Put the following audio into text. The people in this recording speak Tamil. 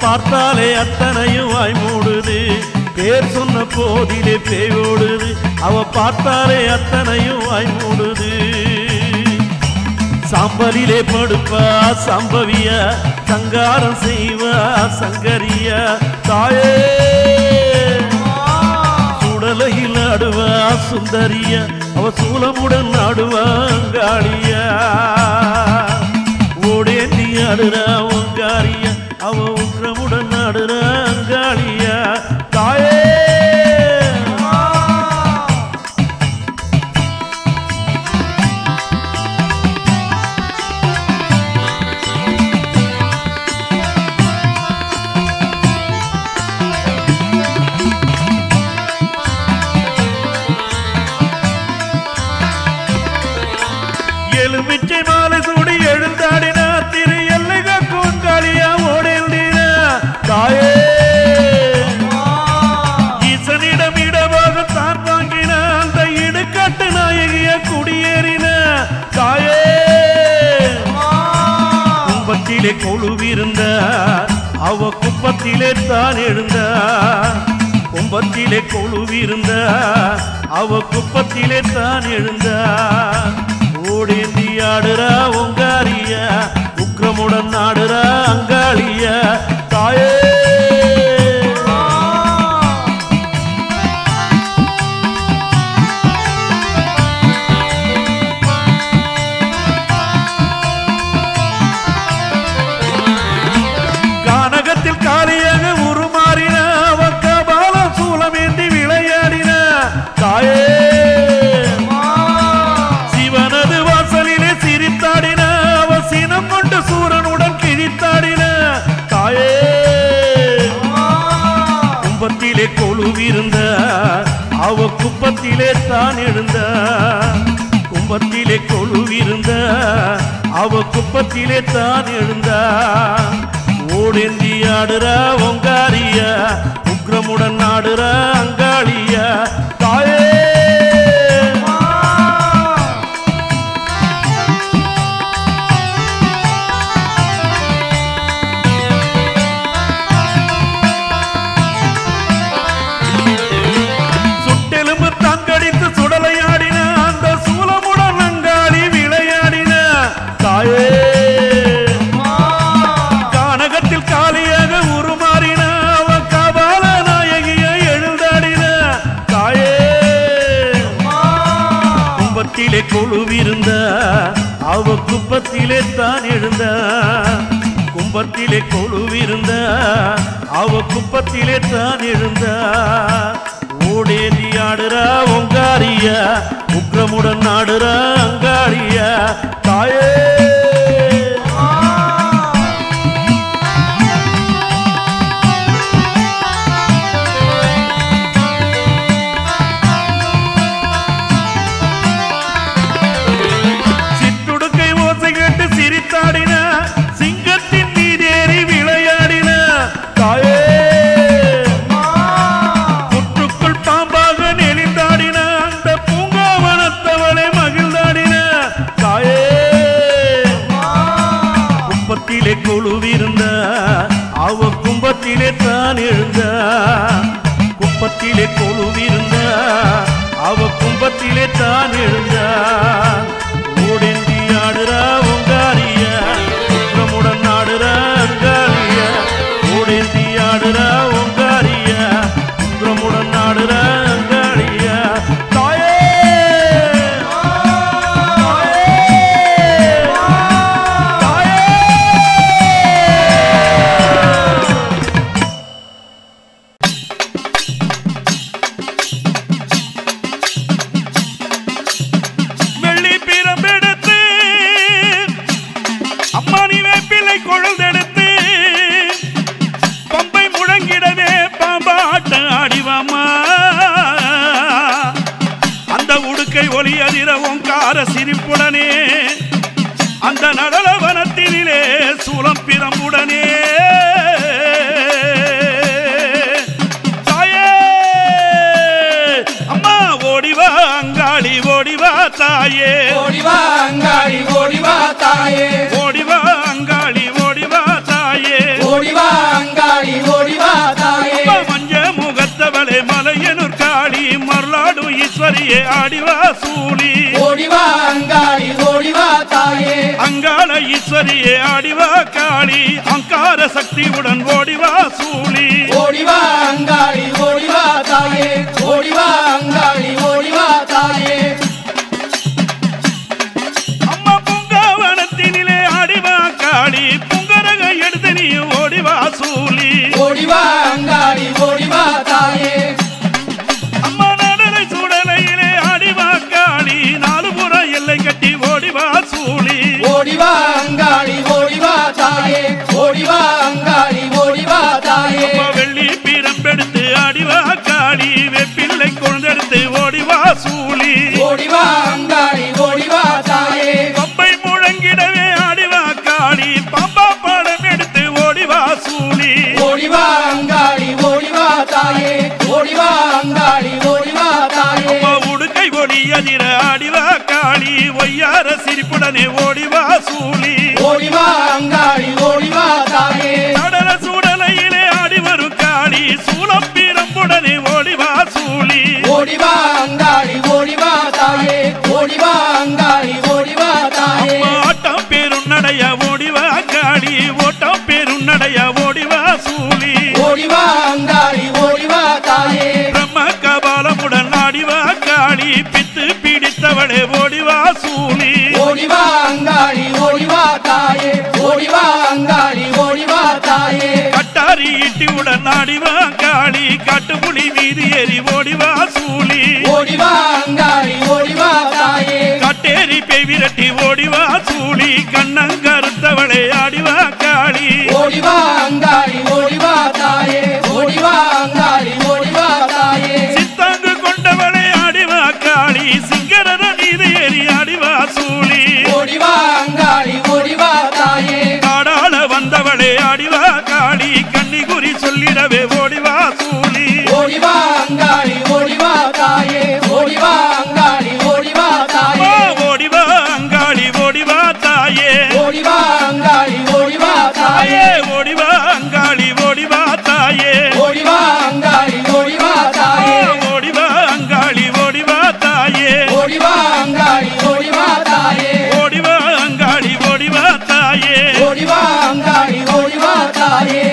பார்த்தாலே அத்தனையும் வாய் மூடுது பேர் சொன்ன போதிலே பேயோடுது அவ பார்த்தாலே அத்தனையும் வாய் மூடுது சாம்பலிலே படுப்பா சம்பவியா சங்காரம் செய்வா சங்கரியா தாயே சுடலையில் ஆடுவா சுந்தரியா அவ சூலமுடன் ஆடுவா அங்காளியா ஓடேந்தி ஆடுறா உங்காரியா அவ உக்ரமுடன் ஆடுறா அங்காளியா தாயே எலுமிச்சை மாலை சூடி எழுந்தாடினா திரு எல்லைக கூங்காளியா ஓடேந்தினா தாயே ஈசனிடம் இடமாக தான் வாங்கின அந்த இடுகாட்டு நாயகிய குடியேறின தாயே கும்பத்திலே கொழுவிருந்த அவ குப்பத்திலே தான் எழுந்த கும்பத்திலே கொழுவிருந்த அவ குப்பத்திலே தான் எழுந்த ஓடேந்தி ஆடுறா உங்காரியா உக்ரமுடன் ஆடுறா அங்காளியா தாயே கானகத்தில் காலியாக உருமாறின அவ கபால சூலமேந்தி விளையாடின தாயே சிவனது வாசலிலே சிரித்தாடின அவ சினம் கொண்டு சூரனுடன் கிழித்தாடின தாயே கும்பத்திலே கொழுவிருந்த அவ குப்பத்திலே தான் எழுந்த கும்பத்திலே கொழுவிருந்த அவ குப்பத்திலே தான் எழுந்த ஓடேந்தி ஆடுறா ஒங்காரியா உக்ரமுடன் ஆடுறா அங்காளியா தாயே சுட்டெலும்பு தங்கடித்து சுடலையாடின அந்த சூலமுடன் அங்காளி விளையாடின தாயே கானகத்தில் காலியாக உருமாறின அவ கபால நாயகிய எழுந்தாடின தாயே கும்பத்திலே கொழுவிருந்த அவ குப்பத்திலே தான் எழுந்த கும்பத்திலே கொழுவிருந்த அவ குப்பத்திலே தான் எழுந்த ஓடேந்தி ஆடுறா ஒங்காரியா உக்ரமுடன் ஆடுறா அங்காரியா தாயே சிற்றுடுக்கை ஓசை கேட்டு சிரித்தாடின சிங்கத்தின் மீதேறி விளையாடின தாயே புற்றுக்குள் பாம்பாக நெளிந்தாடின அந்த பூங்காவனத்தவளை மகிழ்ந்தாடின தாயே குப்பத்திலே கொழுவிருந்த அவ கும்பத்திலே தான் எழுந்த குப்பத்திலே கொழுவிருந்த அவ கும்பத்திலே தான் எழுந்த ஓடெந்தி ஆடுறா உங்காரியா குற்றமுடன் ஆடுறா அங்காரியா ஓடெந்தி ஆடுறா உங்காரியா குற்றமுடன் ஆடுறா அங்காரியா தாயே வெள்ளி பிரம்பெடுத்து அம்மானி வேப்பிலை கொழுந்தெடுத்து பம்பை முழங்கிடவே பாம்பாட்ட ஆடிவாமா அந்த உடுக்கை ஒலி அதிரவும் கார சிரிப்புடனே அந்த நடலவனத்தினிலே சூலம் பிரம்புடனே தாயே அம்மா ஓடிவா அங்காளி ஓடிவா தாயே ஓடிவா அங்காடி ஓடிவா தாயே ஓடிவா அங்காளி ஓடிவா தாயே ஓடிவா அங்காடி ஈஸ்வரியே ஆடிவா சூலி ஓடிவா அங்காளி ஓடிவா தாயே அங்காள ஈஸ்வரியே ஆடிவா காளி அங்கார சக்தியுடன் ஓடிவா சூலி ஓடிவா அங்காளி ஓடிவா தாயே ஓடிவா அங்காளி ஓடிவா தாயே அம்மா பூங்காவனத்தினிலே ஆடிவா காளி புங்கரக எடுத்து நீ ஓடிவா சூலி ஓடிவா அங்காளி ஓடிவா தாயே அம்மா நடலை சுடலையிலே ஆடிவா காளி நாலு புற எல்லை கட்டி ஓடிவா சூலி ஓடிவா அங்காளி ஓடிவா தாயே ஓடிவா அங்காளி ஓடிவா தாயே அம்மா வெள்ளி பீரம்பெடுத்து ஆடிவா காளி வெப்பிள்ளை கொண்டெடுத்து ஓடிவா சூலி ஓடிவா அங்காளி ஓடிவா தாயே பம்பை முழங்கிடவே ஆடிவா காளி பம்பா படம் எடுத்து ஓடிவா சூலி ஓடிவா அங்காளி ஓடிவா தாயே ஓடிவா அங்காளி ஓடிவா தாயே அம்மா உடுக்கை ஒளி அதிர ஆடிவா காளி ஒய்யார சிரிப்புடனே ஓடிவா சூலி ஓடிவா அங்காளி ஓடிவா தாயே கடல சூடலையிலே ஆடி வரும் காளி சூலம் பீரம்புடனே ஓடிவா சூலி ஓடிவா அங்காளி ஓடிவா தாயே ஓடிவா அங்காளி ஓடிவா தாயே அம்மா ஆட்டம் பேரும் நடைய ஓடிவா காளி ஓட்டம் பேரும் நடைய ஓடிவா சூலி ஓடிவா அங்காளி ஓடிவா தாயே பிரம்ம கபாலமுடன் ஆடிவா காளி பித்து பிடித்தவளே ஓடிவா சூலி ஓடிவா அங்காளி ஓடிவா தாயே ஓடிவா அங்காளி ஓடிவா தாயே கட்டாரி இட்டியுடன் ஆடிவா காளி காட்டுப்புலி மீது ஏறி ஓடிவா சூலி ஓடிவா அங்காளி ஓடிவா தாயே கட்டேரி பேய் விரட்டி ஓடிவா சூலி கண்ணங்கருத்தவளே ஆடிவா காளி ஓடிவா அங்காளி ஓடிவா தாயே ஓடிவா அங்காளி ஓடிவா தாயே சித்தாங்கு கொண்டவளே ஆடிவா காளி சிங்கரர மீது ஏறி ஆடிவா சூலி ஓடிவா அங்காளி ஓடிவா தாயே காடால வந்தவளே ஆடிவா காளி கன்னிகுறி சொல்லிடவே ஓடிவா சூலி ஓடிவா அங்காளி ஓடிவா தாயே ஓடிவா அங்காளி ஓடிவா அம்மா, தாயே ஓடிவா அங்காளி ஓடிவா தாயே ஓடிவா அங்காளி ஓடிவா தாயே தாயே ஓடிவா அங்காளி ஓடிவா தாயே ஓடிவா அங்காளி ஓடிவா தாயே ஓடிவா அங்காளி ஓடிவா தாயே ஓடிவா அங்காளி ஓடிவா தாயே ஓடிவா அங்காளி ஓடிவா தாயே ஓடிவா அங்காளி ஓடிவா தாயே